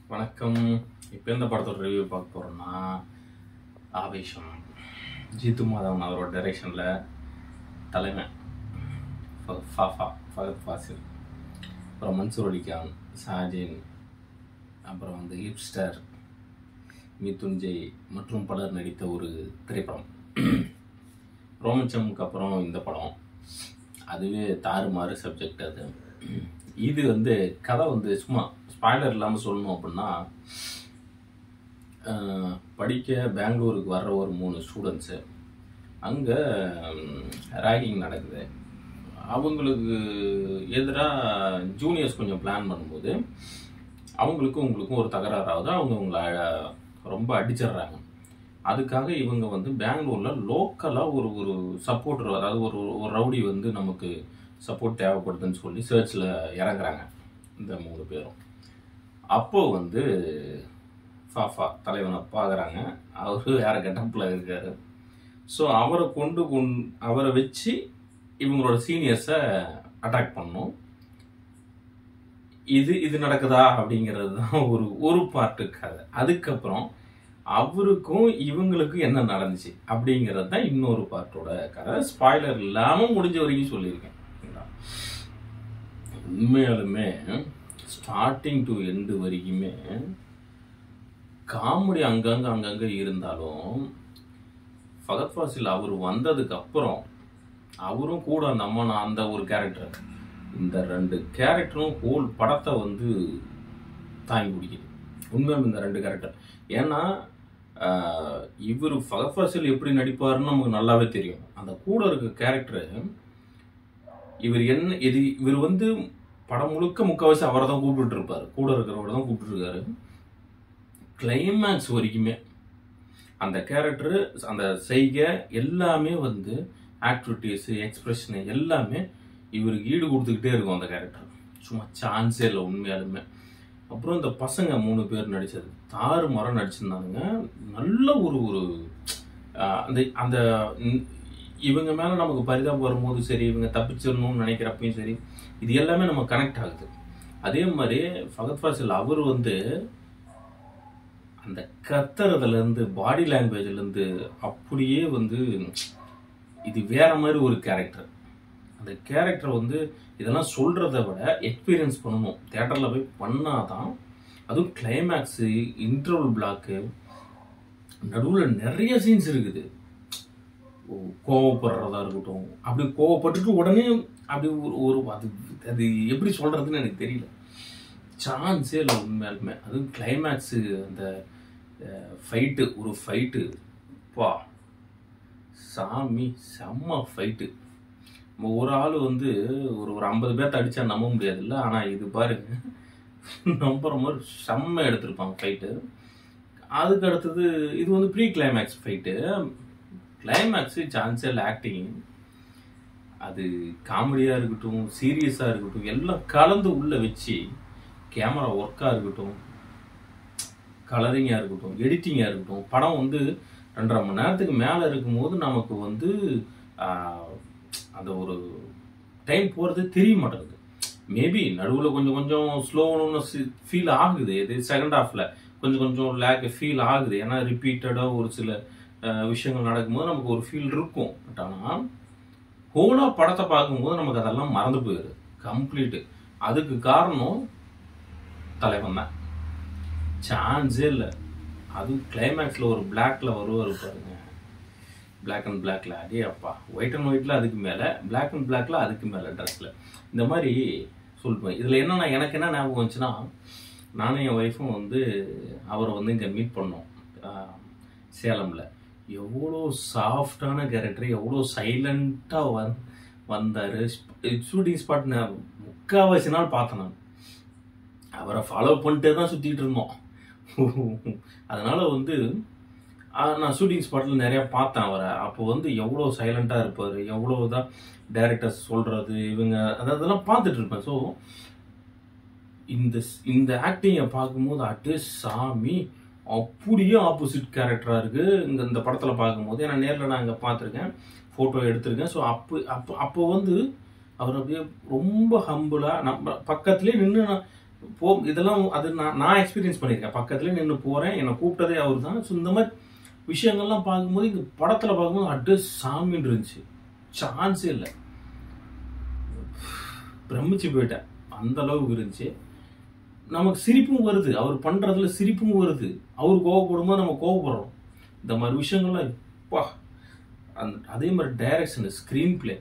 வணக்கம் இப்போ எந்த படத்தோட ரிவ்யூ பார்க்க போகிறோம்னா ஆவேஷம் ஜித்து மாதவன் அவரோட டைரக்ஷனில் தலைமை ஃப- ஃபாஃபா ஃபகத் ஃபாசில் அப்புறம் மன்சூர் அலிகான் சாஜின் அப்புறம் வந்து ஹிப்ஸ்டர் மிதுன்ஜெய் மற்றும் பலர் நடித்த ஒரு திரைப்படம் ரோமச்சமுக்கு அப்புறம் இந்த படம் அதுவே தாறுமாறு சப்ஜெக்ட் அது இது வந்து கதை வந்து சும்மா ஸ்பாய்லர் இல்லாமல் சொல்லணும் அப்படின்னா அஹ், படிக்க பெங்களூருக்கு வர்ற ஒரு மூணு ஸ்டூடெண்ட்ஸு அங்கே ரேகிங் நடக்குது அவங்களுக்கு எதிராக ஜூனியர்ஸ் கொஞ்சம் பிளான் பண்ணும்போது அவங்களுக்கும் உங்களுக்கும் ஒரு தகராறு ஆகுது அவங்க உங்களை அழ- ரொம்ப அடிச்சிடுறாங்க அதுக்காக இவங்க வந்து பெங்களூரில் லோக்கலாக ஒரு ஒரு சப்போர்ட்டர் அதாவது ஒரு ஒரு ரவுடி வந்து நமக்கு சப்போர்ட் தேவைப்படுதுன்னு சொல்லி சர்ச்சில் இறங்குறாங்க இந்த மூணு பேரும் அப்போ வந்து ஃபாஃபா தலைவனை பார்க்குறாங்க அவரு வேற கெட்டப்பில் இருக்காரு ஸோ அவரை கொண்டு கொண் அவரை வச்சு இவங்களோட சீனியர்ஸை அட்டாக் பண்ணணும் இது இது நடக்குதா அப்படிங்கிறது தான் ஒரு ஒரு பாட்டு கதை அதுக்கப்புறம் அவருக்கும் இவங்களுக்கும் என்ன நடந்துச்சு அப்படிங்கிறது தான் இன்னொரு பாட்டோட கதை ஸ்பாய்லர் இல்லாமல் முடிஞ்ச வரைக்கும் சொல்லியிருக்கேன் சரிங்களா? உண்மையாலுமே ஸ்டார்டிங் டு எண்டு வரைக்குமே காமெடி அங்கங்க அங்கங்க இருந்தாலும் ஃபகத் ஃபாசில் அவர் வந்ததுக்கு அப்புறம் அவரும் கூட அந்த அம்மா அந்த ஒரு கேரக்டர் இந்த ரெண்டு கேரக்டரும் ஹோல் படத்தை வந்து தாங்கி பிடிக்குது உண்மையாக இந்த ரெண்டு கேரக்டர் ஏன்னா ஆஹ், இவர் ஃபகத் ஃபாசில் எப்படி நடிப்பாருன்னு நமக்கு நல்லாவே தெரியும் அந்த கூட இருக்க கேரக்டரு இவர் என்ன இது இவர் வந்து படம் முழுக்க முக்கால்வாசி அவரை தான் கூப்பிட்டு இருப்பாரு கூட இருக்கிறவரை தான் கூப்பிட்டு இருக்காரு கிளைமேக்ஸ் வரைக்குமே அந்த கேரக்டர் அந்த செய்கை எல்லாமே வந்து ஆக்டிவிட்டீஸ் எக்ஸ்பிரஷன் எல்லாமே இவருக்கு ஈடு கொடுத்துக்கிட்டே இருக்கும் அந்த கேரக்டர் சும்மா சான்ஸே இல்லை உண்மையாலுமே அப்புறம் இந்த பசங்க மூணு பேர் நடிச்சது தாறு மரம் நடிச்சிருந்தானுங்க நல்ல ஒரு ஒரு ஆஹ், அந்த அந்த ம், இவங்க மேல நமக்கு பரிதாபம் வரும்போது சரி இவங்க தப்பிச்சிடணும்னு நினைக்கிறப்பையும் சரி இது எல்லாமே நம்ம கனெக்ட் ஆகுது அதே மாதிரி ஃபகத் ஃபாசில் அவர் வந்து அந்த கத்துறதுல இருந்து பாடி லாங்குவேஜ்ல இருந்து அப்படியே வந்து இது வேற மாதிரி ஒரு கேரக்டர் அந்த கேரக்டர் வந்து இதெல்லாம் சொல்றத விட எக்ஸ்பீரியன்ஸ் பண்ணணும் தேட்டர்ல போய் பண்ணாதான் அதுவும் கிளைமேக்ஸு இன்டர்வல் பிளாக்கு நடுவில் நிறைய சீன்ஸ் இருக்குது ஓ, கோவப்படுறதா இருக்கட்டும் அப்படி கோவப்பட்டுட்டு உடனே அப்படி ஒரு ஒரு அது அது எப்படி சொல்றதுன்னு எனக்கு தெரியல சான்ஸே இல்லை உண்மையாலுமே அதுவும் கிளைமேக்ஸு அந்த ஃபைட்டு ஒரு ஃபைட்டு பா சாமி செம்ம ஃபைட்டு நம்ம ஒரு ஆள் வந்து ஒரு ஒரு ஐம்பது பேர்த்த அடிச்சா நம்ப முடியாதுல்ல ஆனால் இது பாருங்க நம்புற மாதிரி செம்ம எடுத்திருப்பாங்க ஃபைட்டு அதுக்கு அடுத்தது இது வந்து ப்ரீ கிளைமேக்ஸ் ஃபைட்டு கிளைமேக்ஸு சான்ஸியல் ஆக்டிங் அது காமெடியாக இருக்கட்டும் சீரியஸாக இருக்கட்டும் எல்லாம் கலந்து உள்ளே வச்சு கேமரா ஒர்க்காக இருக்கட்டும் கலரிங்காக இருக்கட்டும் எடிட்டிங்காக இருக்கட்டும் படம் வந்து ரெண்டரை மணி நேரத்துக்கு மேலே இருக்கும்போது நமக்கு வந்து ஆஹ், அந்த ஒரு டைம் போகிறது தெரிய மாட்டேங்குது மேபி நடுவில் கொஞ்சம் கொஞ்சம் ஸ்லோன்னு ஃபீல் ஆகுது இது செகண்ட் ஹாஃபில் கொஞ்சம் கொஞ்சம் லேக் ஃபீல் ஆகுது ஏன்னா ரிப்பீட்டடாக ஒரு சில ஆஹ், விஷயங்கள் நடக்கும்போது நமக்கு ஒரு ஃபீல் இருக்கும் பட் ஆனால் ஹோலாக படத்தை பார்க்கும்போது நமக்கு அதெல்லாம் மறந்து போயிடுது கம்ப்ளீட்டு அதுக்கு காரணம் தலைவன் தான் சான்ஸே இல்லை அதுவும் கிளைமேக்ஸில் ஒரு பிளாக்ல வருவார் பாருங்க Black அண்ட் பிளாக்ல அடே அப்பா ஒயிட் அண்ட் ஒயிட்ல அதுக்கு மேலே Black அண்ட் பிளாக்ல அதுக்கு மேலே ட்ரெஸ்ல இந்த மாதிரி சொல்லுவேன் இதில் என்னன்னா எனக்கு என்ன ஞாபகம் வந்துச்சுன்னா நானும் என் ஒய்ஃபும் வந்து அவரை வந்து இங்கே மீட் பண்ணோம் ஆஹ், சேலம்ல எவ்வளோ சாஃப்டான கேரக்டர் எவ்வளோ சைலண்ட்டாக வந் வந்தார் ஷூட்டிங் ஸ்பாட் நான் முக்கால்வாசி நாள் பார்த்தேன் நான் அவரை ஃபாலோ பண்ணிட்டே தான் சுற்றிட்டு இருந்தோம் அதனால வந்து ஆ, நான் ஷூட்டிங் ஸ்பாட்டில் நிறைய பார்த்தேன் அவரை அப்போ வந்து எவ்வளோ சைலண்ட்டாக இருப்பார் எவ்வளோ தான் டேரக்டர்ஸ் சொல்கிறது இவங்க அதாவது அதெல்லாம் பார்த்துட்டு இருப்பேன் ஸோ இந்த இந்த ஆக்டிங்கை பார்க்கும்போது அட்டே சாமி அப்படியே ஆப்போசிட் கேரக்டராக இருக்குது இங்கே இந்த படத்தில் பார்க்கும்போது ஏன்னா நேரில் நான் இங்கே பார்த்துருக்கேன் ஃபோட்டோ எடுத்திருக்கேன் ஸோ அப்போ அப்போ அப்போ வந்து அவர் அப்படியே ரொம்ப ஹம்பிளாக நம்ம பக்கத்துலேயே நின்று நான் போ இதெல்லாம் அது நான் நான் எக்ஸ்பீரியன்ஸ் பண்ணியிருக்கேன் பக்கத்துல நின்று போறேன் என்னை கூப்பிட்டதே அவர் தான் ஸோ இந்த மாதிரி விஷயங்கள்லாம் பார்க்கும்போது இங்க படத்துல பார்க்கும்போது அட்டு சாமின்னு இருந்துச்சு சான்ஸே இல்லை பிரமிச்சு போயிட்டேன் அந்த அளவுக்கு இருந்துச்சு நமக்கு சிரிப்பும் வருது அவர் பண்றதுல சிரிப்பும் வருது அவர் கோவப்படும் போது நம்ம கோவப்படுறோம் இந்த மாதிரி விஷயங்கள்லாம் பா அந்த அதே மாதிரி டைரக்ஷன் ஸ்க்ரீன் பிளே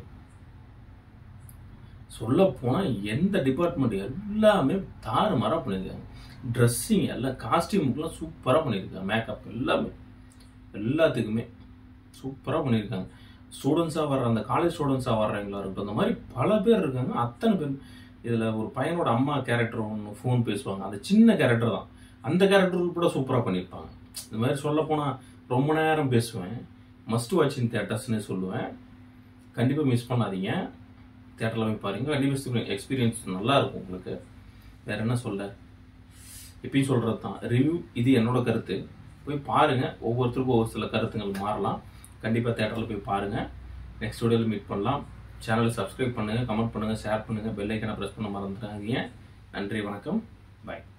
சொல்ல போனா எந்த டிபார்ட்மெண்ட் எல்லாமே தாறு மாறா பண்ணியிருக்காங்க ட்ரெஸ்ஸிங் எல்லாம் காஸ்டியூமுக்குலாம் சூப்பராக பண்ணியிருக்காங்க மேக்கப் எல்லாமே எல்லாத்துக்குமே சூப்பராக பண்ணியிருக்காங்க ஸ்டூடெண்ட்ஸாக வர்ற அந்த காலேஜ் ஸ்டூடெண்ட்ஸாக வர்றவங்களா இருக்கட்டும் அந்த மாதிரி பல பேர் இருக்காங்க அத்தனை பேர் இதில் ஒரு பையனோட அம்மா கேரக்டர் ஒன்று ஃபோன் பேசுவாங்க அந்த சின்ன கேரக்டர் தான் அந்த கேரக்டர் கூட சூப்பராக பண்ணியிருப்பாங்க இந்த மாதிரி சொல்ல போனால் ரொம்ப நேரம் பேசுவேன் மஸ்ட் வாட்ச் இன் தேட்டர்ஸ்னே சொல்லுவேன் கண்டிப்பாக மிஸ் பண்ணாதீங்க தேட்டரில் போய் பாருங்க கண்டிப்பாக எக்ஸ்பீரியன்ஸ் நல்லா இருக்கும் உங்களுக்கு வேற என்ன சொல்ல எப்பயும் சொல்கிறது தான் ரிவ்யூ இது என்னோட கருத்து போய் பாருங்க ஒவ்வொருத்தருக்கும் ஒவ்வொரு சில கருத்துங்கள் மாறலாம் கண்டிப்பாக தேட்டரில் போய் பாருங்க நெக்ஸ்ட் வீடியோவில் மீட் பண்ணலாம் சேனலை சப்ஸ்கிரைப் பண்ணுங்க கமெண்ட் பண்ணுங்க ஷேர் பண்ணுங்க பெல் ஐக்கனை ப்ரெஸ் பண்ண மறந்துடாதீங்க நன்றி வணக்கம் பாய்